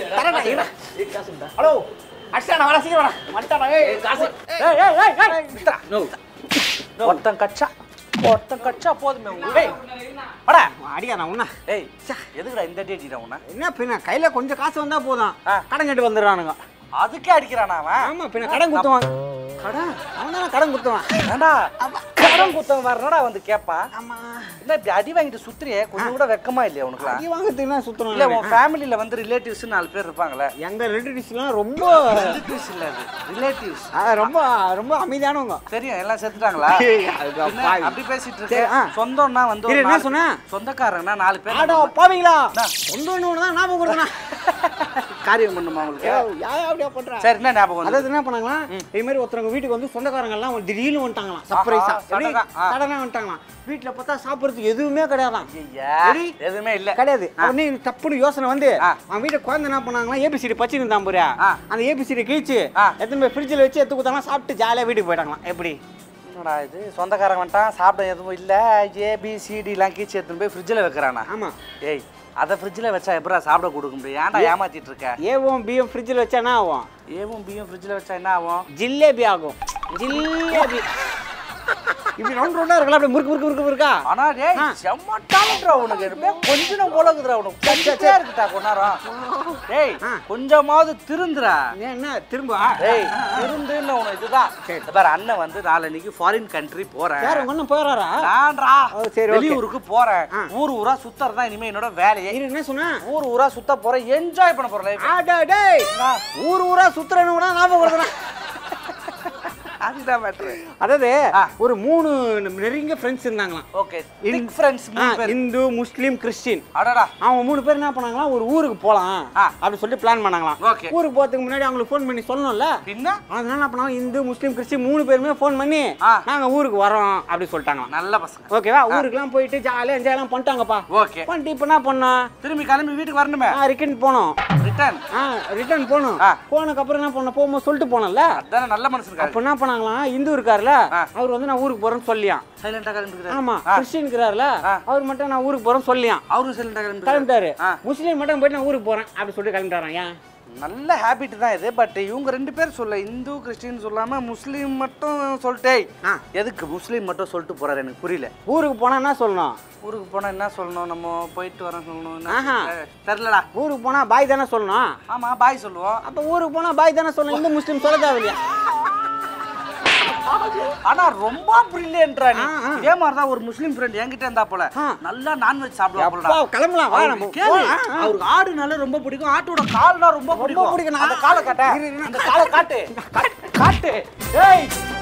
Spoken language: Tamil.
தரேன்டா, இருடா. ஹலோ அடிச்சாடா வர சீக்கிரம் வாடா வந்துட்டாடா ஏய் காசு ஏய் ஏய் ஏய் ஏய் விட்றா. ஒருத்தன் கச்சா ஒருத்தன் கச்சா போதுமே உங்களுக்கு ஏய் வாடா அடியா நான் உன்ன ஏய் எதுக்குடா இந்த அடி அடிடா உன்ன என்ன பின்ன கையில கொஞ்சம் காசு வந்தா போதும் ஆ. கடன் கட்டு வந்துடுறானுங்க அதுக்கே அடிக்கிறானா அவன் ஆமா பின்ன கடன் குத்துவான் கடன் அவன் தானே கடன் குத்துவான் ஏண்டா கடன் குத்தம் வரனடா வந்து கேட்பான் ஆமா என்ன இப்படி அடி வாங்கிட்டு சுத்துறியே கொஞ்சம் கூட வெக்கமா இல்லையா உனக்குலாம் அடி வாங்கறதுக்கு என்ன சுத்தணும் இல்ல உன் ஃபேமிலில வந்து ரிலேட்டிவ்ஸ் நாலு பேர் இருப்பாங்களே எங்க ரிலேட்டிவ்ஸ்லாம் ரொம்ப ரிலேட்டிவ்ஸ் இல்ல அது ரிலேட்டிவ்ஸ் ஆ, ரொம்ப ரொம்ப அமைதியானவங்க தெரியும் எல்லாம் செத்துட்டாங்களா ஏய், அதுக்கு என்ன, பாவி. அப்படி பேசிட்டு சரி, ஆ. இருக்க சொந்தம்னா வந்து ஒரு இரு, என்ன நாலு- சொன்ன? சொந்தக்காரங்கன்னா நாலு பேர் ஆடா பாவீங்களா ஒன்று ஒன்று தான் ஞாபகம் கொடுத்தனா காரியம் பண்ணுமா உங்களுக்கு யார் அப்படியா பண்றா சரி என்ன ஞாபகம் வந்து அதாவது என்ன பண்ணாங்களா இதே மாதிரி ஒருத்தவங்க வீட்டுக்கு வந்து சொந்தக்காரங்க எல்லாம் திடீர்னு வந்துட்டாங்களாம் சர்ப்ரைஸா ஆஹா, சடனா, ஆ. சடனா வந்துட்டாங்களாம் வீட்டுல பார்த்தா சாப்பிடுறதுக்கு எதுவுமே கிடையாதான் ஐயா, சரி. எதுவுமே இல்ல கிடையாது உடனே தப்புன்னு யோசனை வந்து ஆ. அவன் வீட்டை குழந்தை என்ன பண்ணாங்களா ஏபிசிடி பச்சின்னு இருந்தான் பாரு ஆ. அந்த ஏபிசிடி கிழிச்சு ஆ. எத்தனை போய் ஃப்ரிட்ஜில் வச்சு எடுத்து கொடுத்தாங்க சாப்பிட்டு ஜாலியாக வீட்டுக்கு போயிட்டாங்களாம் எப்படி என்னடா இது சொந்தக்காரங்க வந்துட்டான் சாப்பிட எதுவும் இல்ல ஏபிசிடிலாம் கீச்சு எடுத்துன்னு போய் ஃப்ரிட்ஜில் வைக்கிறானா ஆமா ஏய் அதை ஃப்ரிட்ஜில் வச்சா எப்படா சாப்பிட கொடுக்க முடியும் ஏன்டா ஏமாத்திட்டு இருக்க ஏவும் பியும் ஃப்ரிட்ஜில் வச்சா என்ன ஆகும் ஏவும் பியும் ஃப்ரிட்ஜில் வச்சா என்ன ஆகும் ஜிலேபி ஆகும் ஜிலேபி இப்படி ரவுண்ட் ரவுண்டா இருக்கலாம் அப்படியே முறுக்கு முறுக்கு முறுக்கு முறுக்கா ஆனா டேய் ஆ. செம்ம டேலண்ட்ரா உனக்கு எப்படியே கொஞ்சம் போல இருக்குதுடா உனக்கு கொஞ்சம் இருக்குடா கொண்டாரம் டேய் ஆ. கொஞ்சமாவது திருந்துடா ஏன் என்ன திரும்ப டேய் திருந்துன்னு உனக்கு இதுதான் இந்த பாரு அண்ணன் வந்து நாளைக்கு ஃபாரின் கண்ட்ரி போறேன் யார் உங்க அண்ணன் போயிடறாரா நான்டா ஓ, சரி, okay. வெளியூருக்கு போறேன் ஆ. ஊர் ஊரா சுத்தறதா இனிமே என்னோட வேலையே இரு என்ன சொன்ன ஊர் ஊரா சுத்த போறேன் என்ஜாய் பண்ண போறேன் லைஃப் ஆடா டேய் ஊர் ஊரா சுத்துறேன்னு கூட ஞாபகம் வருதுண்ணா அதுதான் மேட்ரு அதாவது ஆ. ஒரு மூணு நெருங்கிய ஃப்ரெண்ட்ஸ் இருந்தாங்களாம் ஓகே திக் ஃப்ரெண்ட்ஸ் ஆ, மூணு பேர் இந்து முஸ்லீம் கிறிஸ்டின் அடடா அவங்க மூணு பேர் என்ன பண்ணாங்களா ஒரு ஊருக்கு போலாம் ஆ. அப்படி சொல்லிட்டு பிளான் பண்ணாங்களாம் Okay. ஊருக்கு போறதுக்கு முன்னாடி அவங்களுக்கு ஃபோன் பண்ணி சொல்லணும்ல பின்ன அதனால என்ன பண்ணாங்க இந்து முஸ்லீம் கிறிஸ்டின் மூணு பேருமே ஃபோன் பண்ணி ஆ. நாங்க ஊருக்கு வரோம் அப்படி சொல்லிட்டாங்களாம் நல்ல பசங்க ஓகேவா ஊருக்குலாம் போயிட்டு ஜாலியாக என்ஜாய் எல்லாம் பண்ணிட்டாங்கப்பா ஓகே பண்ணிட்டு இப்போ என்ன பண்ணோம் திரும்பி கிளம்பி வீட்டுக்கு வரணுமே ரிட்டன் போனோம் ரிட்டர்ன் ஆ ரிட்டர்ன் போனோம் ஆ. போனதுக்கு அப்புறம் என்ன பண்ணோம் போகும்போது சொல்லிட்டு போனோம்ல அதானே நல்ல மனுஷன் அப்போ என்ன பண்ணாங்களாம் இந்து இருக்காருல்ல ஆ. அவர் வந்து நான் ஊருக்கு போறேன்னு சொல்லியான் சைலண்டா கிளம்பி ஆமா கிறிஸ்டின் இருக்கிறாருல ஆ. அவர் மட்டும் நான் ஊருக்கு போறேன்னு சொல்லியான் அவரும் சைலண்டா கிளம்பி கிளம்பிட்டாரு ஆ. முஸ்லீம் மட்டும் போயிட்டு நான் ஊருக்கு போறேன் அப்படி சொல்லிட்டு கிளம்பிட்டாரான் ஏன் நல்ல ஹேபிட் தான் இது பட் இவங்க ரெண்டு பேர் சொல்ல இந்து கிறிஸ்டின் சொல்லாம முஸ்லீம் மட்டும் சொல்லிட்டேய் ஆ. எதுக்கு முஸ்லீம் மட்டும் சொல்லிட்டு போறாரு எனக்கு புரியல ஊருக்கு போனா என்ன சொல்லணும் ஊருக்கு போனா என்ன சொல்லணும் நம்ம போயிட்டு வர சொல்லணும் என்ன ஆஹா. சொல்ல? தெரியலடா ஊருக்கு போனா பாய் தானே சொல்லணும் ஆமா பாய் சொல்லுவோம் அப்ப ஊருக்கு போனா பாய் தானே சொல்லணும் இந்து முஸ்லீம் சொல்ல தேவையில்லையா ஆனா ரொம்ப பிரில்லியன்ட்ரா நீ ஆ, ஆ. இதே மாதிரி தான் ஒரு முஸ்லீம் ஃப்ரெண்ட் என்கிட்ட இருந்தா போல ஆ. நல்லா நான்வெஜ் சாப்பிடுவா அப்பா, போலடா கிளம்பலாம் வா நம்ம அவருக்கு கேளு. போலாம். ஆ, ஆ. அவருக்கு ஆடுனால ரொம்ப பிடிக்கும் ஆட்டோட கால்னா ரொம்ப பிடிக்கும் பிடிக்கும். அந்த காலை காட்ட இரு, இரு. அந்த காலை காட்டு காட்டு ஏய்